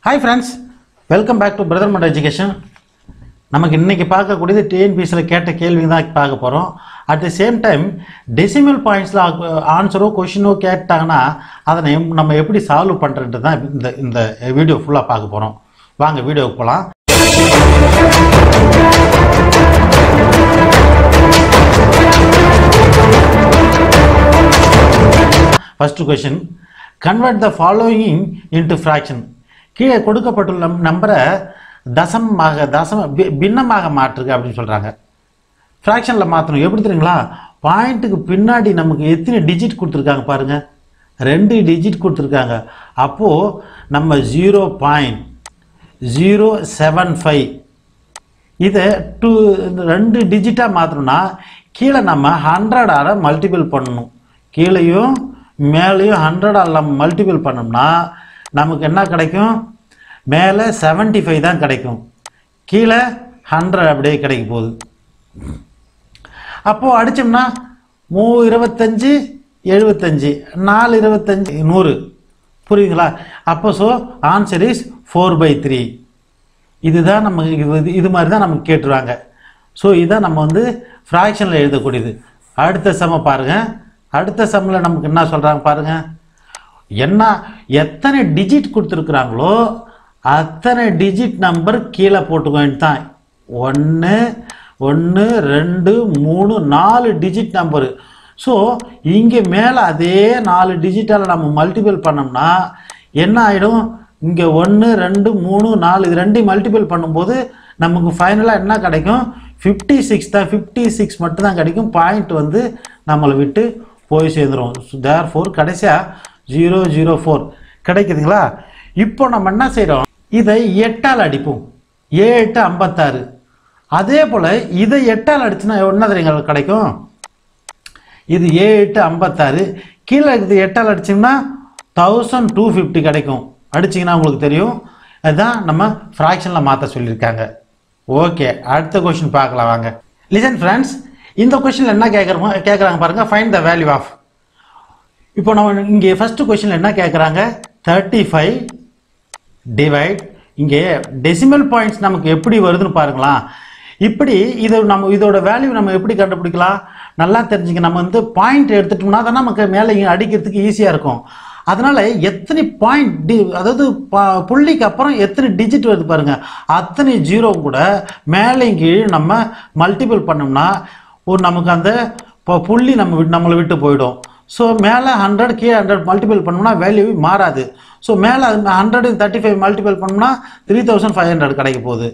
hi friends welcome back to brother math education நமக்கு இன்னைக்கு பார்க்கக்கூடியது டிஎன்பிஎஸ்சியில் கேட்ட கேள்வி தான் பார்க்க போகிறோம் at the same time decimal பாயிண்ட்ஸில் ஆன்சரோ கொஷினோ கேட்டாங்கன்னா அதை நம்ம- நம்ம எப்படி சால்வ் பண்ணுறது தான் இந்த இந்த வீடியோ ஃபுல்லாக பார்க்க போகிறோம் வாங்க வீடியோவுக்கு போகலாம் first question convert the following into fraction கீழே கொடுக்கப்பட்டுள்ள நம்பரை தசமமாக தசம பி- பின்னமாக மாற்றுக அப்படின்னு சொல்கிறாங்க ஃப்ராக்ஷனில் மாற்றணும் எப்படி தெரியுங்களா பாயிண்ட்டுக்கு பின்னாடி நமக்கு எத்தனை டிஜிட் கொடுத்துருக்காங்க பாருங்க ரெண்டு டிஜிட் கொடுத்துருக்காங்க அப்போது நம்ம zero point zero seven five இதை டூ ரெண்டு டிஜிட்டாக மாற்றணும்னா கீழே நம்ம ஹண்ட்ரடால் மல்டிபிள் பண்ணணும் கீழேயும் மேலேயும் ஹண்ட்ரடால் நம்ம மல்டிபிள் பண்ணோம்னா நமக்கு என்ன கிடைக்கும் மேலே 75 ஃபைவ் தான் கிடைக்கும் கீழே ஹண்ட்ரட் அப்படியே கிடைக்க போகுது அப்போது அடித்தோம்னா மூ இருபத்தஞ்சி எழுபத்தஞ்சி நாலு இருபத்தஞ்சி நூறு புரியுதுங்களா அப்போ so answer is four by three இதுதான் நம்ம இது இது மாதிரி தான் நமக்கு கேட்டுருவாங்க ஸோ இதான் நம்ம வந்து ஃப்ராக்ஷனில் எழுதக்கூடியது அடுத்த செம்ம பாருங்க அடுத்த செம்மில் நமக்கு என்ன சொல்கிறாங்க பாருங்க என்ன எத்தனை டிஜிட் கொடுத்துருக்குறாங்களோ அத்தனை டிஜிட் நம்பர் கீழே போட்டுக்கோன்னு தான் ஒன்று ஒன்று ரெண்டு மூணு நாலு டிஜிட் நம்பரு ஸோ இங்கே மேலே அதே நாலு டிஜிட்டால் நம்ம மல்டிபிள் பண்ணோம்னா என்ன ஆகிடும் இங்கே ஒன்று ரெண்டு மூணு நாலு இது ரெண்டையும் மல்டிபிள் பண்ணும்போது நமக்கு ஃபைனலாக என்ன கிடைக்கும் ஃபிஃப்டி சிக்ஸ் தான் ஃபிஃப்டி சிக்ஸ் மட்டும் தான் கிடைக்கும் பாயிண்ட் வந்து நம்மளை விட்டு போய் சேர்ந்துரும் தேர் ஃபோர் கடைசியாக ஜீரோ ஜீரோ ஃபோர் கிடைக்குதுங்களா இப்போ நம்ம என்ன செய்கிறோம் இதை எட்டால் அடிப்போம் ஏ எட்டு ஐம்பத்தாறு அதே போல் இதை எட்டால் அடிச்சுன்னா என்ன தெரியுங்க கிடைக்கும் இது ஏ எட்டு ஐம்பத்தாறு கீழே இருக்குது எட்டால் அடிச்சிங்கன்னா தௌசண்ட் டூ ஃபிஃப்டி கிடைக்கும் அடிச்சிங்கன்னா உங்களுக்கு தெரியும் அதுதான் நம்ம ஃப்ராக்ஷனில் மாற்ற சொல்லியிருக்காங்க ஓகே அடுத்த கொஷின் பார்க்கலாம் வாங்க லிசன் ஃப்ரெண்ட்ஸ் இந்த கொஷினில் என்ன கேட்குறோமோ கேட்குறாங்க பாருங்கள் ஃபைண்ட் த வேல்யூ ஆஃப் இப்போ நம்ம இங்கே ஃபஸ்ட்டு கொஷினில் என்ன கேட்குறாங்க தேர்ட்டி ஃபைவ் டிவைட் இங்கே டெசிமல் பாயிண்ட்ஸ் நமக்கு எப்படி வருதுன்னு பாருங்களா இப்படி இது நம்ம இதோட வேல்யூ நம்ம எப்படி கண்டுபிடிக்கலாம் நல்லா தெரிஞ்சுக்க நம்ம வந்து பாயிண்ட் எடுத்துட்டோம்னா தான் நமக்கு மேலே இங்க அடிக்கிறதுக்கு ஈஸியாக இருக்கும் அதனால எத்தனை பாயிண்ட் டி அதாவது ப- புள்ளிக்கு அப்புறம் எத்தனை டிஜிட் வருது பாருங்க அத்தனை ஜீரோ கூட மேலே கீழே நம்ம மல்டிபிள் பண்ணோம்னா ஒரு நமக்கு அந்த ப- புள்ளி நம்ம விட்டு- நம்மளை விட்டு போயிடும் ஸோ மேலே ஹண்ட்ரட் கீழே ஹண்ட்ரட் மல்டிபிள் பண்ணோம்னா வேல்யூ மாறாது ஸோ மேலே ஹண்ட்ரட் தேர்ட்டி ஃபைவ் மல்டிபிள் பண்ணோம்னா த்ரீ தௌசண்ட் ஃபைவ் ஹண்ட்ரட் கிடைக்க போகுது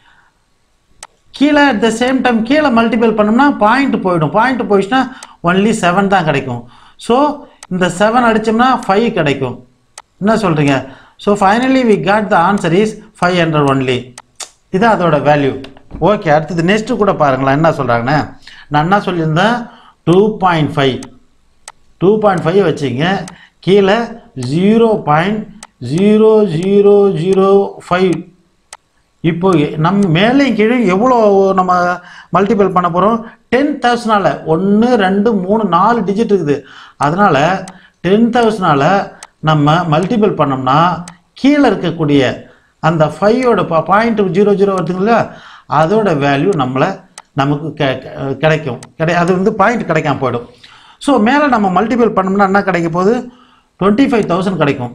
கீழே அட் த சேம் டைம் கீழே மல்டிபிள் பண்ணோம்னா பாயிண்ட் போயிடும் பாயிண்ட் போயிடுச்சுன்னா ஒன்லி செவன் தான் கிடைக்கும் ஸோ இந்த செவன் அடிச்சோம்னா ஃபைவ் கிடைக்கும் என்ன சொல்கிறீங்க so finally we got the answer is five hundred only இதான் அதோட வேல்யூ ஓகே அடுத்தது நெக்ஸ்ட்டு கூட பாருங்களேன் என்ன சொல்கிறாங்கண்ணே நான் என்ன சொல்லியிருந்தேன் two point five two point five வச்சிங்க கீழே zero point zero zero zero five இப்போ எ- நம்ம மேலே கீழே எவ்வளோ நம்ம மல்டிபிள் பண்ண போகிறோம் டென் தௌசண்டால் ஒன்று ரெண்டு மூணு நாலு டிஜிட் இருக்குது அதனால் டென் தௌசண்டால் நம்ம மல்டிபிள் பண்ணோம்னா கீழே இருக்கக்கூடிய அந்த ஃபைவோட பாயிண்ட் ஜீரோ ஜீரோ வருதுங்களா அதோட வேல்யூ நம்மளை நமக்கு கெ கெ- கிடைக்கும் கிடை அது வந்து பாயிண்ட் கிடைக்காம போயிடும் ஸோ மேலே நம்ம மல்டிபிள் பண்ணோம்னா என்ன கிடைக்க போகுது டுவெண்ட்டி ஃபைவ் தௌசண்ட் கிடைக்கும்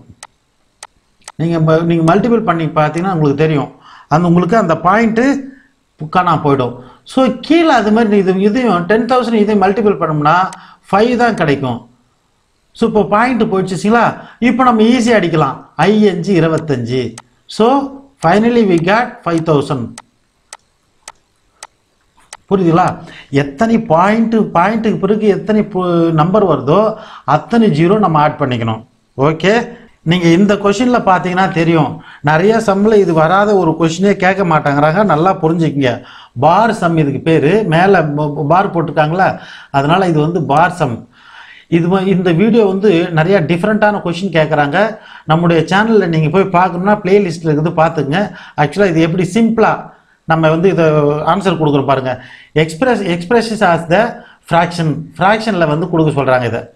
நீங்கள் நீங்கள் மல்டிபிள் பண்ணி பார்த்தீங்கன்னா உங்களுக்கு தெரியும் அந்த உங்களுக்கு அந்த பாயிண்ட்டு காணாம போயிடும் ஸோ கீழே அது மாதிரி இது இதையும் டென் தௌசண்ட் இதையும் மல்டிபிள் பண்ணோம்னா ஃபைவ் தான் கிடைக்கும் ஸோ இப்போ பாயிண்ட் போயிடுச்சுங்களா இப்போ நம்ம ஈஸியாக அடிக்கலாம் ஐஅஞ்சு இருபத்தஞ்சு so finally we got five thousand புரியுதுங்களா எத்தனை பாயிண்ட்டு பாயிண்ட்டுக்கு பிறகு எத்தனை நம்பர் வருதோ அத்தனை ஜீரோ நம்ம ஆட் பண்ணிக்கணும் ஓகே நீங்கள் இந்த கொஷினில் பார்த்தீங்கன்னா தெரியும் நிறைய சம்மில் இது வராத ஒரு கொஷினே கேட்க மாட்டாங்கிறாங்க நல்லா புரிஞ்சுக்கிங்க பார் சம் இதுக்கு பேர் மேலே பார் போட்டிருக்காங்களா அதனால் இது வந்து பார் சம் இது வ- இந்த வீடியோ வந்து நிறைய டிஃப்ரெண்ட்டான கொஷின் கேட்குறாங்க நம்முடைய சேனலில் நீங்கள் போய் பார்க்கணும்னா பிளேலிஸ்ட்டில் இருக்குது பார்த்துக்குங்க ஆக்சுவலாக இது எப்படி சிம்பிளாக நம்ம வந்து இதை ஆன்சர் கொடுக்குறோம் பாருங்க express expressions as the fraction ஃப்ராக்ஷனில் வந்து கொடுக்க சொல்கிறாங்க இதை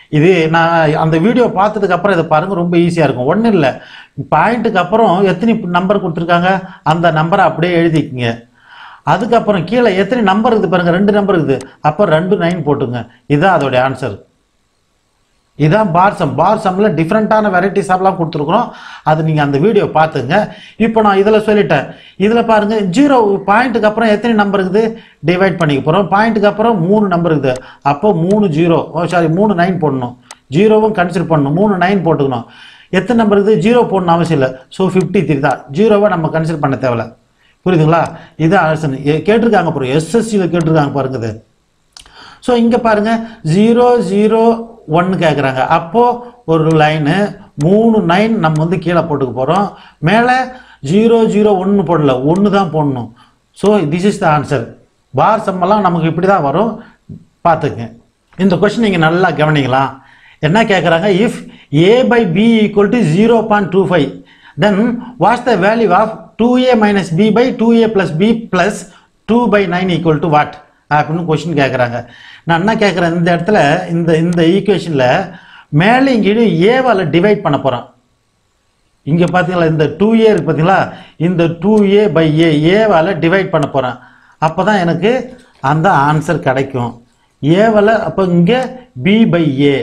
இது நான் அந்த வீடியோ பார்த்ததுக்கு அப்புறம் இதை பாருங்க ரொம்ப ஈஸியாக இருக்கும் ஒன்றும் இல்லை பாயிண்ட்டுக்கு அப்புறம் எத்தனை நம்பர் கொடுத்துருக்காங்க அந்த நம்பரை அப்படியே எழுதிக்கங்க அதுக்கப்புறம் கீழே எத்தனை நம்பர் இருக்குது பாருங்க ரெண்டு நம்பர் இருக்குது அப்போ ரெண்டு நைன் போட்டுங்க இதுதான் அதோடைய ஆன்சர் இதான் பார்சம் பார்சமில் டிஃப்ரெண்ட்டான வெரைட்டிஸ் எல்லாம் கொடுத்துருக்குறோம் அது நீங்கள் அந்த வீடியோ பார்த்துங்க இப்போ நான் இதில் சொல்லிட்டேன் இதில் பாருங்கள் ஜீரோ பாயிண்ட்டுக்கு அப்புறம் எத்தனை நம்பர் இருக்குது டிவைட் பண்ணிக்க போகிறோம் பாயிண்ட்டுக்கு அப்புறம் மூணு நம்பர் இருக்குது அப்போ மூணு ஜீரோ ஓ சாரி மூணு நைன் போடணும் ஜீரோவும் கன்சிடர் பண்ணணும் மூணு நைன் போட்டுக்கணும் எத்தனை நம்பர் இருக்குது ஜீரோ போடணும் அவசியம் இல்லை ஸோ ஃபிஃப்டி த்ரீ தான் ஜீரோவை நம்ம கன்சிடர் பண்ண தேவையில்ல புரியுதுங்களா இதுதான் ஆன்சர் கேட்டிருக்காங்க பாருங்க எஸ்எஸ்சியில் கேட்டிருக்காங்க பாருங்க இது ஸோ இங்கே பாருங்க ஜீரோ ஜீரோ ஒன்று கேட்குறாங்க அப்போது ஒரு லைனு மூணு நைன் நம்ம வந்து கீழே போட்டுக்க போகிறோம் மேலே ஜீரோ ஜீரோ ஒன்று போடல ஒன்று தான் போடணும் so this is the answer for சம்மெல்லாம் நமக்கு இப்படி தான் வரும் பார்த்துக்குங்க இந்த கொஸ்டின் நீங்கள் நல்லா கவனிக்கலாம் என்ன கேட்குறாங்க if A by B equal to zero point two five then what's the value of two A minus B by two A plus B plus two by nine equal to what அப்படின்னு question கேட்குறாங்க நான் என்ன கேட்குறேன் இந்த இடத்துல இந்த இந்த ஈக்குவேஷனில் மேலே இங்கேயும் ஏவால் டிவைட் பண்ண போகிறேன் இங்கே பார்த்தீங்களா இந்த டூ ஏ இருக்கு பார்த்தீங்களா இந்த டூ ஏ பை ஏ ஏவால் டிவைட் பண்ண போகிறேன் அப்போ தான் எனக்கு அந்த ஆன்சர் கிடைக்கும் ஏவால் அப்போ இங்கே B by A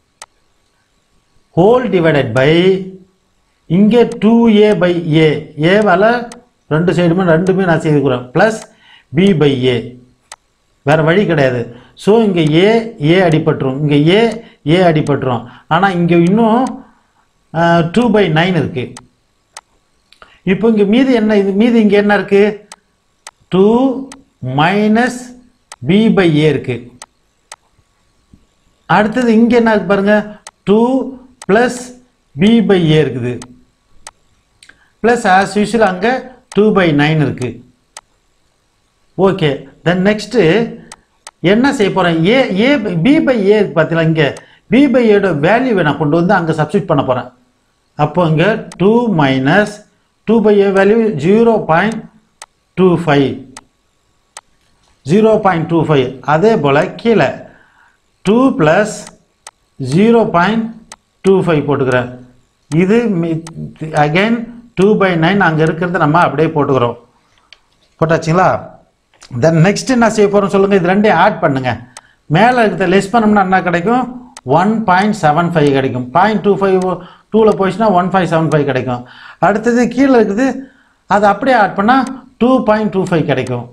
whole divided by இங்கே டூ ஏ பை ஏ ஏவால் ரெண்டு சைடுமே ரெண்டுமே நான் செய்துக்கிறேன் ப்ளஸ் பி பை ஏ வேறு வழி கிடையாது ஸோ இங்கே ஏ ஏ அடிபட்டுரும் இங்கே ஏ ஏ அடிபட்டுரும் ஆனால் இங்கே இன்னும் டூ பை நைன் இருக்குது இப்போ இங்கே மீதி என்ன இது மீதி இங்கே என்ன இருக்குது two minus B by A இருக்குது அடுத்தது இங்கே என்ன இருக்கு பாருங்க two plus B by A இருக்குது ப்ளஸ் ஆஸ் யூஷுவல் அங்கே டூ பை நைன் இருக்குது ஓகே தென் நெக்ஸ்ட்டு என்ன செய்ய போகிறேன் ஏ ஏ பி பை ஏ பார்த்தீங்களா இங்கே பி பை ஏட வேல்யூவை நான் கொண்டு வந்து அங்கே சப்ஸ்டியூட் பண்ண போகிறேன் அப்போ இங்கே two minus two by A value zero point two five zero point two five அதே போல் கீழே two plus zero point two five போட்டுக்கிறேன் இது அகைன் டூ பை நைன் அங்கே இருக்கிறத நம்ம அப்படியே போட்டுக்கிறோம் போட்டாச்சுங்களா தென் நெக்ஸ்ட் என்ன செய்ய போகிறோம் சொல்லுங்கள் இது ரெண்டையும் ஆட் பண்ணுங்க மேலே இருக்கிறத லெஸ் பண்ணோம்னா என்ன கிடைக்கும் ஒன் பாயிண்ட் செவன் ஃபைவ் கிடைக்கும் பாயிண்ட் டூ ஃபைவ் டூவில் போயிடுச்சுன்னா ஒன் ஃபைவ் செவன் ஃபைவ் கிடைக்கும் அடுத்தது கீழே இருக்குது அதை அப்படியே ஆட் பண்ணால் டூ பாயிண்ட் டூ ஃபைவ் கிடைக்கும்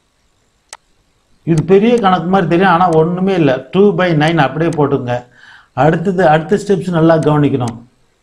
இது பெரிய கணக்கு மாதிரி தெரியும் ஆனால் ஒன்றுமே இல்லை டூ பை நைன் அப்படியே போட்டுங்க அடுத்தது அடுத்த ஸ்டெப்ஸ் நல்லா கவனிக்கணும்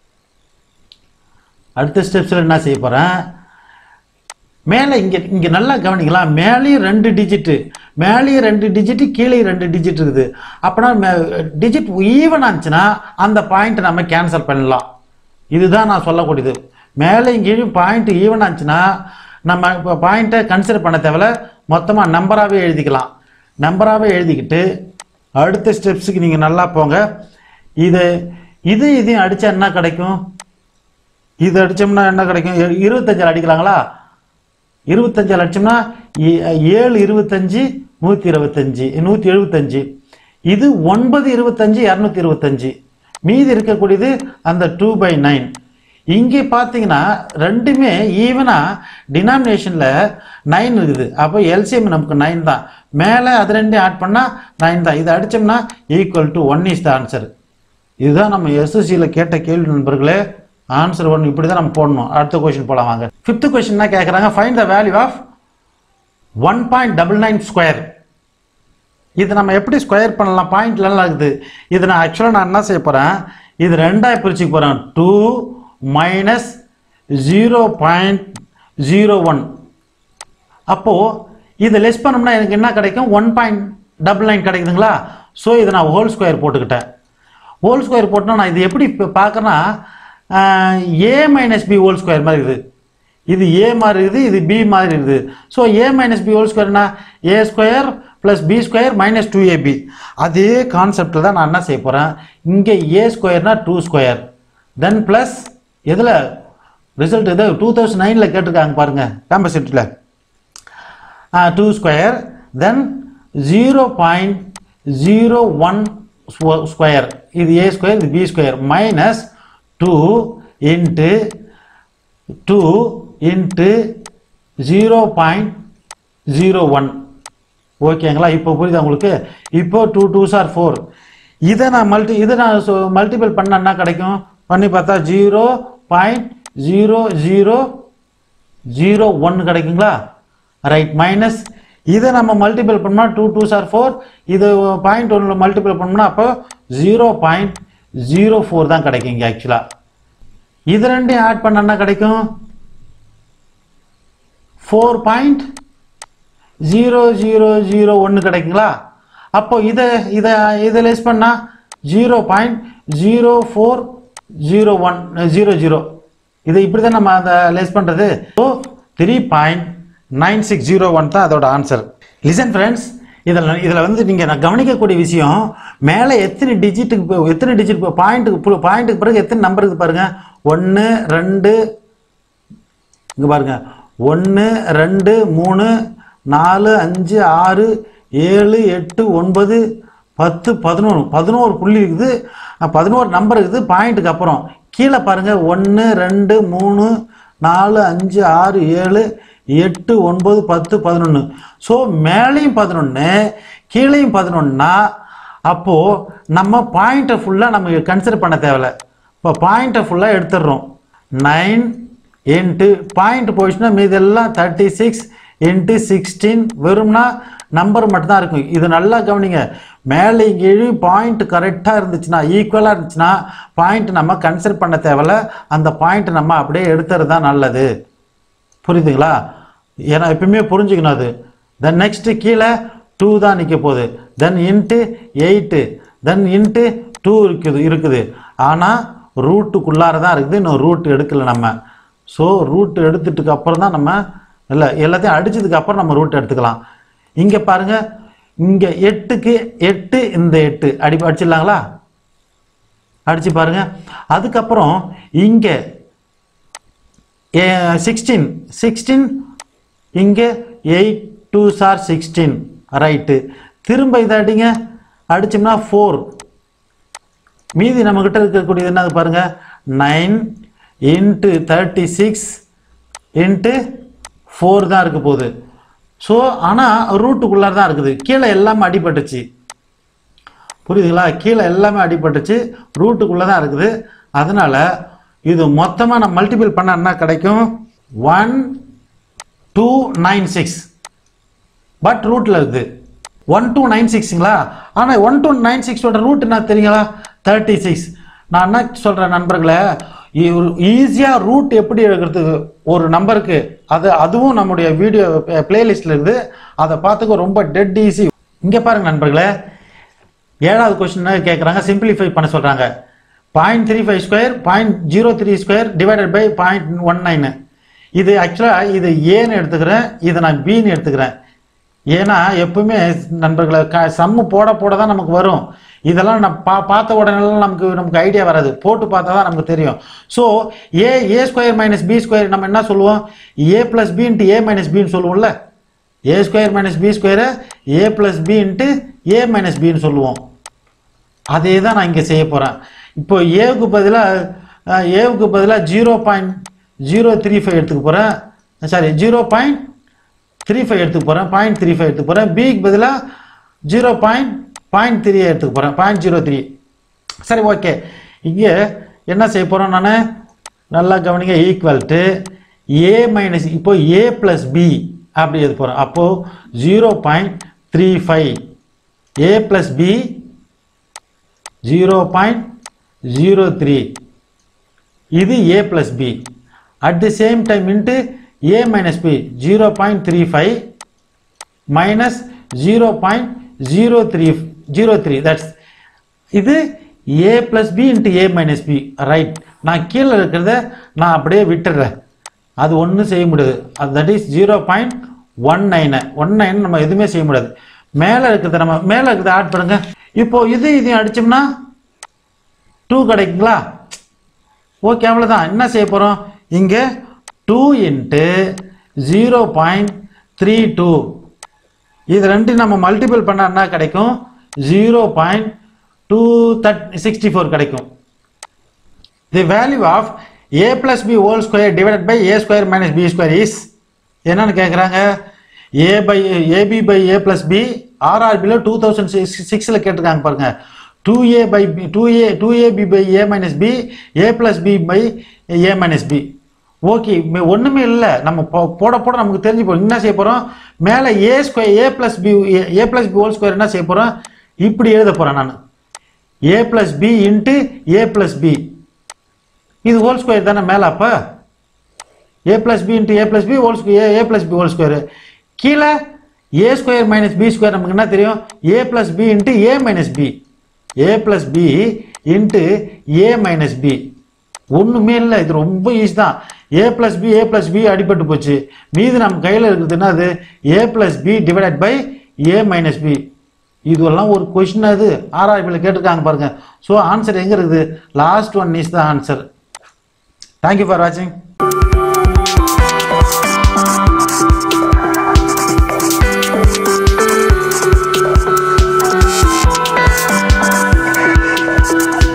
அடுத்த ஸ்டெப்ஸில் என்ன செய்ய போகிறேன் மேலே இங்கே இங்கே நல்லா கவனிக்கலாம் மேலேயும் ரெண்டு டிஜிட்டு மேலேயும் ரெண்டு டிஜிட்டு கீழே ரெண்டு டிஜிட் இருக்குது அப்படின்னா டிஜிட் ஈவன் ஆச்சுன்னா அந்த பாயிண்ட்டை நம்ம கேன்சல் பண்ணலாம் இதுதான் நான் சொல்லக்கூடியது மேலே இங்கேயும் பாயிண்ட் ஈவன் ஆச்சுன்னா நம்ம இப்போ பாயிண்ட்டை கன்சிடர் பண்ண தேவையில்ல மொத்தமாக நம்பராகவே எழுதிக்கலாம் நம்பராகவே எழுதிக்கிட்டு அடுத்த ஸ்டெப்ஸுக்கு நீங்கள் நல்லா போங்க இது இது இதையும் அடித்தா என்ன கிடைக்கும் இது அடித்தோம்னா என்ன கிடைக்கும் இரு- இருபத்தஞ்சில் அடிக்கலாங்களா இருபத்தஞ்சில் அடிச்சோம்னா ஏ- ஏழு இருபத்தஞ்சி நூற்றி இருபத்தஞ்சி நூற்றி எழுபத்தஞ்சி இது ஒன்பது இருபத்தஞ்சி இரநூத்தி இருபத்தஞ்சி மீதி இருக்கக்கூடியது அந்த டூ பை நைன் இங்கே பார்த்தீங்கன்னா ரெண்டுமே ஈவனாக டினாமினேஷனில் நைன் இருக்குது அப்போ எல்சிஎம் நமக்கு நைன் தான் மேலே அது ரெண்டையும் ஆட் பண்ணால் நைன் தான் இதை அடித்தோம்னா equal to one is the answer இதுதான் நம்ம எஸ்எஸ்சியில் கேட்ட கேள்வி நண்பர்களே ஆன்சர் ஒன்று இப்படி தான் நம்ம போடணும் அடுத்த கொஸ்டின் போகலாம் வாங்க ஃபிஃப்த் கொஸ்டின் என்ன கேட்குறாங்க find the value of one point double nine square இது நம்ம எப்படி ஸ்கொயர் பண்ணலாம் பாயிண்ட்லாம் இருக்குது இது நான் ஆக்சுவலாக நான் என்ன செய்ய போகிறேன் இது ரெண்டாக பிரிச்சுக்க போகிறேன் two minus zero point zero one அப்போது இதை லெஸ் பண்ணோம்னா எனக்கு என்ன கிடைக்கும் ஒன் பாயிண்ட் டபுள் நைன் கிடைக்குதுங்களா ஸோ இதை நான் ஹோல் ஸ்கொயர் போட்டுக்கிட்டேன் ஹோல் ஸ்கொயர் போட்டோன்னா நான் இது எப்படி இப்போ பார்க்குறேன்னா A minus B whole square மாதிரி இருக்குது இது ஏ மாதிரி இருக்குது இது பி மாதிரி இருக்குது so A minus B whole ஸ்கொயர்னா A square plus B square minus two AB அதே கான்செப்டில் தான் நான் என்ன செய்ய போகிறேன் இங்கே ஏ ஸ்கொயர்னா டூ ஸ்கொயர் தென் ப்ளஸ் எதில் ரிசல்ட் இது டூ தௌசண்ட் நைனில் கேட்டிருக்காங்க பாருங்கள் கேம்பசிட்டியில் two square then zero point zero one square இது ஏ ஸ்கொயர் இது B square minus two into two into zero point zero one ஓகேங்களா இப்போ புரியுதா உங்களுக்கு இப்போ டூ டூ சார் ஃபோர் இதை நான் மல்டி இதை நான் மல்டிபிள் பண்ண என்ன கிடைக்கும் பண்ணி பார்த்தா zero point zero zero zero one கிடைக்குங்களா ரைட் மைனஸ் இதை நம்ம மல்டிபிள் பண்ணோம்னா டூ டூ சார் ஃபோர் இது பாயிண்ட் ஒன்றில் மல்டிபிள் பண்ணோம்னா அப்போ ஜீரோ பாயிண்ட் ஜீரோ ஃபோர் தான் கிடைக்குங்க ஆக்சுவலாக இது ரெண்டையும் ஆட் பண்ண என்ன கிடைக்கும் four point zero zero zero ஒன்று கிடைக்குங்களா அப்போ இதை இதை இதை லெஸ் பண்ணால் zero point zero four zero one zero zero இதை இப்படி தான் நம்ம அதை லெஸ் பண்ணுறது so three point nine six zero one தான் அதோட ஆன்சர் லிசன் ஃப்ரெண்ட்ஸ் இதில் இதில் வந்து நீங்கள் நான் கவனிக்கக்கூடிய விஷயம் மேலே எத்தனை டிஜிட்டுக்கு போ- எத்தனை டிஜிட் பாயிண்ட்டுக்கு பாயிண்ட்டுக்கு பிறகு எத்தனை நம்பர் இருக்குது பாருங்கள் ஒன்று ரெண்டு இங்கே பாருங்க ஒன்று ரெண்டு மூணு நாலு அஞ்சு ஆறு ஏழு எட்டு ஒன்பது பத்து பதினொன்று பதினோரு புள்ளி இருக்குது அஹ், பதினோரு நம்பர் இருக்குது பாயிண்ட்டுக்கு அப்புறம் கீழே பாருங்க ஒன்று ரெண்டு மூணு நாலு அஞ்சு ஆறு ஏழு எட்டு ஒன்பது பத்து பதினொன்று ஸோ மேலேயும் பதினொன்று கீழேயும் பதினொன்னா அப்போது நம்ம பாயிண்ட்டை ஃபுல்லாக நம்ம கன்சிடர் பண்ண தேவையில்ல இப்போ பாயிண்ட்டை ஃபுல்லாக எடுத்துடுறோம் நைன் இன்ட்டு பாயிண்ட் போயிடுச்சுன்னா மீதெல்லாம் தேர்ட்டி சிக்ஸ் இன்ட்டு சிக்ஸ்டீன் வெறும்னா நம்பர் மட்டும்தான் இருக்கும் இது நல்லா கவனிங்க மேலே கீழே பாயிண்ட் கரெக்டாக இருந்துச்சுன்னா ஈக்குவலாக இருந்துச்சுன்னா பாயிண்ட் நம்ம கன்சிடர் பண்ண தேவையில்ல அந்த பாயிண்ட் நம்ம அப்படியே எடுத்துறது தான் நல்லது புரியுதுங்களா ஏன்னா எப்பயுமே புரிஞ்சுக்கணும் அது தென் நெக்ஸ்ட் கீழே டூ தான் நிற்க போகுது then into eight then into two இருக்குது இருக்குது ஆனால் ரூட்டுக்குள்ளார தான் இருக்குது இன்னும் ரூட் எடுக்கல நம்ம ஸோ ரூட் எடுத்துட்டுக்கு அப்புறம் தான் நம்ம இல்லை எல்லாத்தையும் அடிச்சதுக்கு அப்புறம் நம்ம ரூட் எடுத்துக்கலாம் இங்கே பாருங்க இங்கே எட்டுக்கு எட்டு இந்த எட்டு அடி அடிச்சிடலாங்களா அடிச்சு பாருங்க அதுக்கப்புறம் இங்கே சிக்ஸ்டீன் சிக்ஸ்டீன் இங்கே eight two sir sixteen right திரும்ப இதை அடிங்க அடிச்சோம்னா ஃபோர் மீதி நம்மக்கிட்ட இருக்கக்கூடியது என்னது பாருங்க nine into thirty six into four தான் இருக்க போகுது ஸோ ஆனால் ரூட்டுக்குள்ளார தான் இருக்குது கீழே எல்லாமே அடிபட்டுச்சு புரியுதுங்களா கீழே எல்லாமே அடிபட்டுச்சு ரூட்டுக்குள்ளே தான் இருக்குது அதனால் இது மொத்தமாக நம்ம மல்டிபிள் பண்ண என்ன கிடைக்கும் one two nine six but ரூட்டில் இருக்குது ஒன் டூ நைன் சிக்ஸுங்களா ஆனால் ஒன் டூ நைன் சிக்ஸோட ரூட் என்ன தெரியுங்களா தேர்ட்டி சிக்ஸ் நான் என்ன சொல்கிறேன் நண்பர்களே ஈஸியாக ரூட் எப்படி எடுக்கிறதுக்கு ஒரு நம்பருக்கு அது அதுவும் நம்முடைய வீடியோ பிளேலிஸ்ட்டில் இருக்குது அதை பார்த்துக்க ரொம்ப டெட் ஈஸி இங்கே பாருங்க நண்பர்களே ஏழாவது கொஸ்டின் கேட்குறாங்க சிம்பிளிஃபை பண்ண சொல்கிறாங்க point three five square point zero three square divided by point one nine இது ஆக்சுவலாக இது ஏன்னு எடுத்துக்கிறேன் இதை நான் பின்னு எடுத்துக்கிறேன் ஏன்னா எப்பவுமே நண்பர்களை க சம்மு போட போட தான் நமக்கு வரும் இதெல்லாம் நம்ம பா பார்த்த உடனேலாம் நமக்கு நமக்கு ஐடியா வராது போட்டு பார்த்தா தான் நமக்கு தெரியும் so A A square minus B square நம்ம என்ன சொல்லுவோம் A plus B into A minus பின்னு சொல்லுவோம்ல ஏ ஸ்கொயர் மைனஸ் பி ஸ்கொயரை A plus B into A minus பின்னு சொல்லுவோம் அதே தான் நான் இங்கே செய்ய போகிறேன் இப்போ ஏவுக்கு பதிலாக ஏவுக்கு பதிலாக zero point zero three five எடுத்துக்க போகிறேன் sorry zero point three five எடுத்துக்க போகிறேன் பாயிண்ட் த்ரீ ஃபைவ் எடுத்துக்க போகிறேன் பிக்கு பதிலாக ஜீரோ பாயிண்ட் பாயிண்ட் த்ரீ எடுத்துக்க போகிறேன் பாயிண்ட் ஜீரோ த்ரீ சரி ஓகே இங்கே என்ன செய்ய போகிறோம் நான் நல்லா கவனிங்க ஈக்குவல் டு ஏ மைனஸ் இப்போ ஏ ப்ளஸ் பி அப்படி எது போகிறோம் அப்போது zero point three five A plus B zero point zero three இது A plus B at the same time into A minus B zero point three five minus zero point zero three zero three that's இது A plus B into A minus B right நான் கீழே இருக்கிறத நான் அப்படியே விட்டுடுறேன் அது ஒன்றும் செய்ய முடியாது அது that is zero point one nine one nine நம்ம எதுவுமே செய்ய முடியாது மேலே இருக்கிறத நம்ம மேலே இருக்கிறத ஆட் பண்ணுங்க இப்போ இது இதையும் அடிச்சோம்னா டூ கிடைக்குங்களா ஓகே அவ்வளோதான் என்ன செய்ய போகிறோம் இங்கே two into zero point three two இது ரெண்டு நம்ம மல்டிபிள் பண்ணால் என்ன கிடைக்கும் zero point two that sixty four கிடைக்கும் the value of A plus B whole square divided by A square minus B square is என்னன்னு கேட்குறாங்க A by AB by A plus B ஆர்ஆர்பியில் டூ தௌசண்ட் சிக்ஸ் சிக்ஸில் கேட்டிருக்காங்க பாருங்க two A by B two A two AB by A minus B A plus B by A minus B okay ஒன்றுமே இல்லை நம்ம போ- போட போட நமக்கு தெரிஞ்சு போகும் என்ன செய்ய போகிறோம் மேலே A square A plus B A plus B whole square என்ன செய்ய போகிறோம் இப்படி எழுத போகிறேன் நான் A plus B into A plus B இது ஹோல் ஸ்கொயர் தானே மேலே அப்போ A plus B into A plus B whole square A plus B whole square கீழே A square minus B square நமக்கு என்ன தெரியும் A plus B into A minus B A plus B into A minus B ஒன்றுமே இல்லை இது ரொம்ப easy தான் A plus B A plus B அடிபட்டு போச்சு மீது நம்ம கையில் இருக்கிறது என்னது A plus B divided by A minus B இதுவெல்லாம் ஒரு கொஷின் அது ஆர்ஆர்பியில் கேட்டிருக்காங்க பாருங்க ஸோ ஆன்சர் எங்கே இருக்குது last one is the answer thank you for வாட்சிங்